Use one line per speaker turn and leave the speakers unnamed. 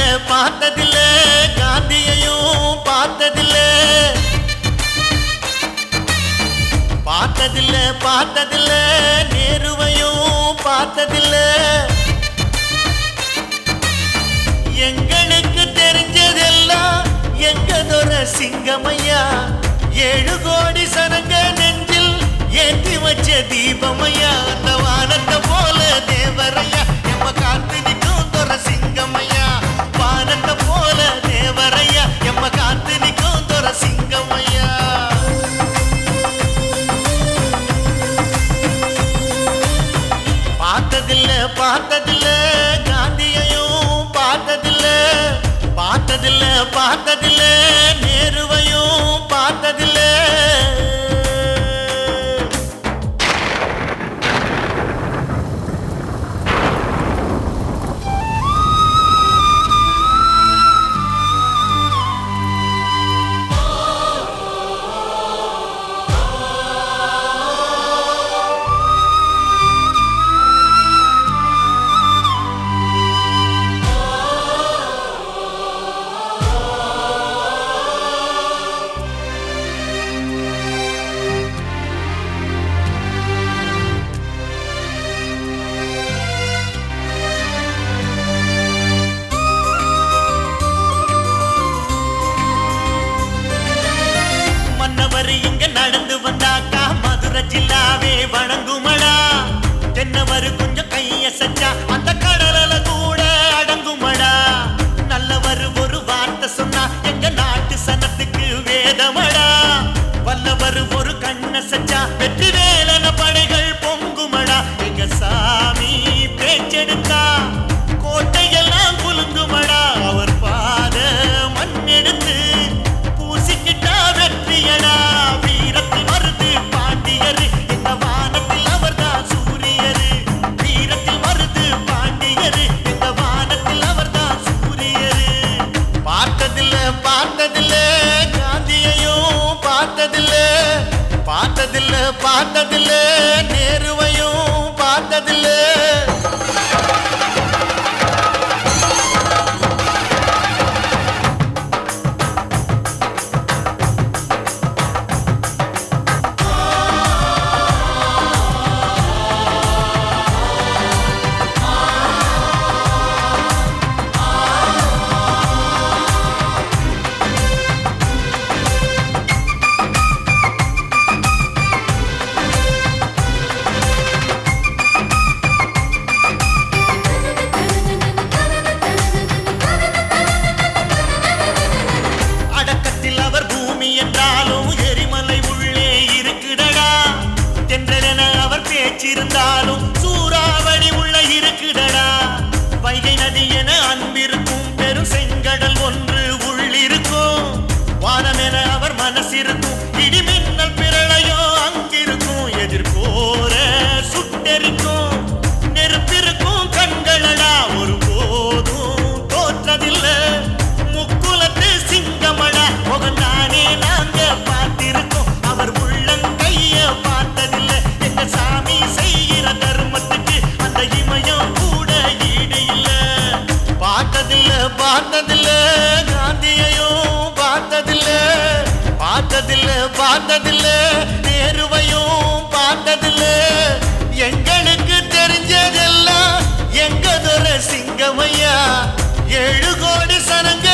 பார்த்ததில்ல காந்தியையும் பார்த்ததில்ல பார்த்ததில்ல பார்த்ததில்ல நேருவையும் பார்த்ததில்ல எங்களுக்கு தெரிஞ்சதெல்லாம் எங்கதொர சிங்கமையா ஏழு கோடி சனங்க நெஞ்சில் ஏற்றி வச்ச தீபமையா அந்த வானத்தை போல தேவரையா எம்ம காத்து நிற்கும் தொர சிங்கமையா வானத்தை போல தேவரையா எம்ம காத்து நிற்கும் தொர சிங்கமையா பார்த்ததில்ல பார்த்ததில்ல காந்தியையும் பார்த்ததில்ல பார்த்ததில்ல பார்த்ததில்ல நேருவையும் பார்த்ததில்ல மன்னவர் இங்க நடந்து வந்தாக்கா மதுரை ஜில்லாவே வணங்குமடா தென்னவர் கொஞ்சம் கைய சச்சா அந்த கடலல கூட அடங்குமடா நல்லவர் ஒரு வார்த்தை சொன்னா எங்க நாட்டு சனத்துக்கு வேதமடா வல்லவர் ஒரு கண்ண சச்சா வெற்றி வேலன படைகள் பொங்குமடா எங்க சாமி பேச்செடுத்தா கோட்டையெல்லாம் குலுங்குமடா அவர் பாத மண்ணெடுத்து பூசிக்கிட்டா வெற்றியடா வீரத்தில் வருது பாண்டியரு இந்த வானத்தில் அவர்தான் சூரியரு வீரத்தில் வருது பாண்டியரு இந்த வானத்தில் அவர்தான் சூரியரு பார்த்ததில்ல பார்த்ததில்ல காந்தியையும் பார்த்ததில்ல பார்த்ததில்ல பார்த்ததில்ல நேருவையும் பார்த்ததில்ல அடக்கத்தில் அவர் பூமி என்றாலும் எரிமலை உள்ளே இருக்குடடா தென்றலென அவர் பேச்சிருந்தாலும் சூறாவளி உள்ள இருக்குடடா வைகை நதி என அன்பிருக்கும் பெரும் செங்கடல் ஒன்று உள்ளிருக்கும் வானம் என அவர் மனசிருக்கும் இடிமின்னல் பிரளயம் அங்கிருக்கும் எதிர்போர சுட்டெரிக்கும் நெருப்பிருக்கும் கண்களடா ஒரு போதும் தோற்றதில்லை முக்குலத்து சிங்கமடா முகந்தானே நாங்க பார்த்திருக்கோம் அவர் உள்ளங்கைய பார்த்ததில்லை எங்க சாமி செய்கிற தர்மத்துக்கு அந்த இமயம் கூட ஈடு இல்ல பார்த்ததில்ல பார்த்ததில்ல காந்தியையும் பார்த்ததில்ல பார்த்ததில்ல பார்த்ததில்ல நேருவையும் பார்த்ததில்ல எங்களுக்கு தெரிஞ்சதெல்லாம் எங்கதொர சிங்கமையா ஏழு கோடி சனங்க